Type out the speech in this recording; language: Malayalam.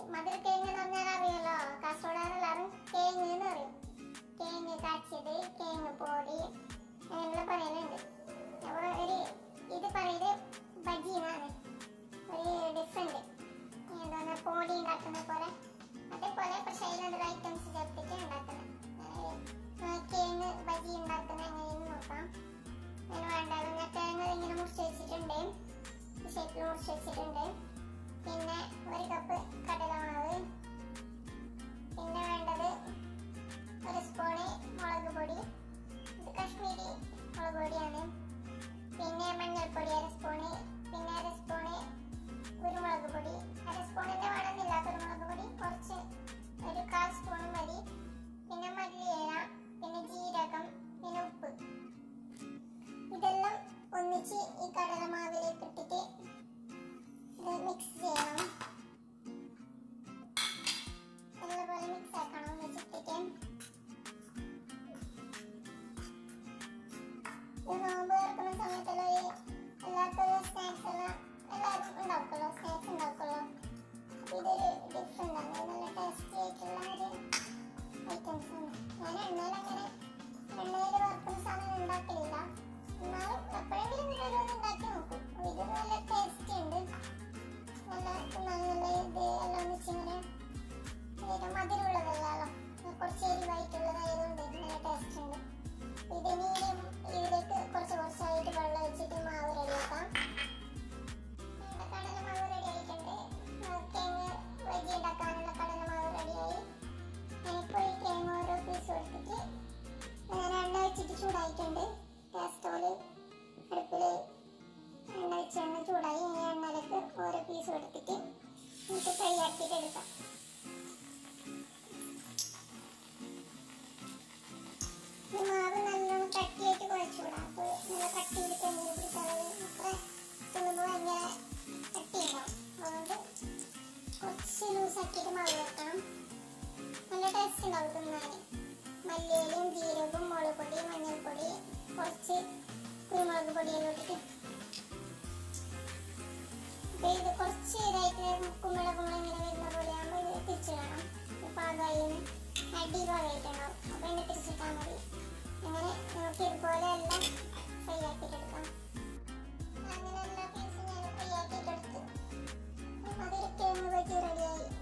മധുരക്കിഴങ്ങ് എന്ന് പറഞ്ഞാൽ അറിയാലോ കാസർഗോഡുകാരെല്ലാവരും കിഴങ്ങ് എന്ന് പറയും കിഴങ്ങ് കാച്ചിയത് കിഴങ്ങ് പൊടി അങ്ങനെയുള്ള പറയലുണ്ട് അപ്പോൾ ഒരു ഇത് പറയുന്നത് ബജി എന്നാണ് ഒരു ഡിഫറെന്റ് എന്താണ് പൊടി ഉണ്ടാക്കുന്ന പോലെ അതേപോലെ പക്ഷേ അതിലൊരു ഐറ്റംസ് ചേർത്തിട്ട് ഉണ്ടാക്കുന്നത് കിഴങ്ങ് ബജി ഉണ്ടാക്കുന്ന എങ്ങനെയെന്ന് നോക്കാം അതിന് വേണ്ടത് ഞാൻ കിഴങ്ങ് ഇങ്ങനെ മുറിച്ച് വെച്ചിട്ടുണ്ട് ഷേപ്പിൽ മുറിച്ച് വെച്ചിട്ടുണ്ട് പിന്നെ ഒരു കപ്പ് കടലമാവ് പിന്നെ വേണ്ടത് ഒരു സ്പൂണ് മുളക് പൊടി ഇത് കാശ്മീരി മുളക് പൊടിയാണ് പിന്നെ മഞ്ഞൾപ്പൊടി അര സ്പൂണ് പിന്നെ അര സ്പൂണ് കുരുമുളക് പൊടി അര സ്പൂണിന്റെ വേണമെന്നില്ല കുരുമുളക് പൊടി കുറച്ച് ഒരു കാൽ സ്പൂൺ മതി പിന്നെ മല്ലിയില പിന്നെ ജീരകം പിന്നെ ഉപ്പ് ഇതെല്ലാം ഒന്നിച്ച് ഈ കടലമാവിലേക്ക് ഇട്ടിട്ട് ഇത് മിക്സ് ചെയ്യണം നല്ലപോലെ മിക്സ് ആക്കണം ഒന്നിച്ചിട്ടിട്ട് ഇത് നോമ്പ് തുറക്കുന്ന സമയത്തുള്ള ഒരു എല്ലാവർക്കും സ്നാക്സ് എല്ലാം എല്ലാവരും ഉണ്ടാക്കുമല്ലോ സ്നാക്സ് ഉണ്ടാക്കുമല്ലോ ഇതൊരു ഡിഫറെൻ്റ് ആണ് നല്ല ടേസ്റ്റി ആയിട്ടുള്ള ഒരു ഐറ്റംസ് ആണ് ഞാൻ എണ്ണയിൽ അങ്ങനെ എണ്ണയിൽ വറുക്കുന്ന സാധനം ഉണ്ടാക്കലില്ല എന്നാലും എപ്പോഴെങ്കിലും ഇങ്ങനെ ഓരോന്ന് ഉണ്ടാക്കി നോക്കും അപ്പൊ ഇത് നല്ല ടേസ്റ്റി ഉണ്ട് നല്ല തിന്നാൻ നല്ല ഇത് എല്ലാം ഒന്നിച്ച് ഇങ്ങനെ ഇത് മധുരമുള്ളതല്ലല്ലോ കുറച്ച് എരിവായിട്ടുള്ളതായതുകൊണ്ട് നല്ല ടേസ്റ്റ് ഉണ്ട് ഇതിനി ഇതിലേക്ക് കുറച്ച് കുറച്ചായിട്ട് വെള്ളം വെച്ചിട്ട് മാവ് റെഡിയാക്കാം കടല മാവ് റെഡി ആയിട്ടുണ്ട് തേങ്ങ വജി ഉണ്ടാക്കാനുള്ള കടല മാവ് റെഡിയായി ഞാനിപ്പോൾ ഈ തേങ്ങ ഓരോ പീസ് കൊടുത്തിട്ട് ഞാൻ എണ്ണ വെച്ചിട്ട് ചൂടായിട്ടുണ്ട് ഗ്യാസ് സ്റ്റോവിൽ അടുപ്പിൽ എണ്ണ വെച്ച് എണ്ണ ചൂടായി ഈ എണ്ണയിലേക്ക് ഓരോ പീസ് കൊടുത്തിട്ട് നമുക്ക് ഫ്രൈ ആക്കിയിട്ട് എടുക്കാം ഈ മാവ് നല്ലോണം കട്ടിയായിട്ട് കുഴച്ചുകൂടാ അപ്പോൾ നല്ല കട്ടിയിൽ തെങ്ങിൽ പിടിച്ചാൽ അത്ര തിന്നുമ്പോൾ ഭയങ്കര കട്ടിയുണ്ടാവും അതുകൊണ്ട് കുറച്ച് ലൂസാക്കിയിട്ട് മാവ് വെക്കണം നല്ല ടേസ്റ്റ് ഉണ്ടാവും തിന്നാൻ മല്ലിയിലും ജീരകവും മുളക് പൊടി മഞ്ഞൾപ്പൊടി കുറച്ച് കുരുമുളക് പൊടിയെല്ലാം ഇട്ടിട്ട് അപ്പൊ ഇത് കുറച്ച് ഇതായിട്ട് കുമ്പള കുമ്പള ഇങ്ങനെ വരുന്ന പോലെ ആകുമ്പോൾ ഇത് തിരിച്ചു വേണം പാകമായി അടി പാകമായിട്ടുണ്ടാവും അപ്പൊ ഇങ്ങനെ തിരിച്ചിട്ടാൽ മതി അങ്ങനെ നമുക്ക് ഇതുപോലെ എല്ലാം ഫ്രൈ ആക്കിയിട്ടെടുക്കാം അങ്ങനെ എല്ലാ പീസും ഞാൻ ഫ്രൈ ആക്കിയിട്ടെടുത്തു മധുരക്കിഴങ്ങ് വെച്ച് റെഡിയായി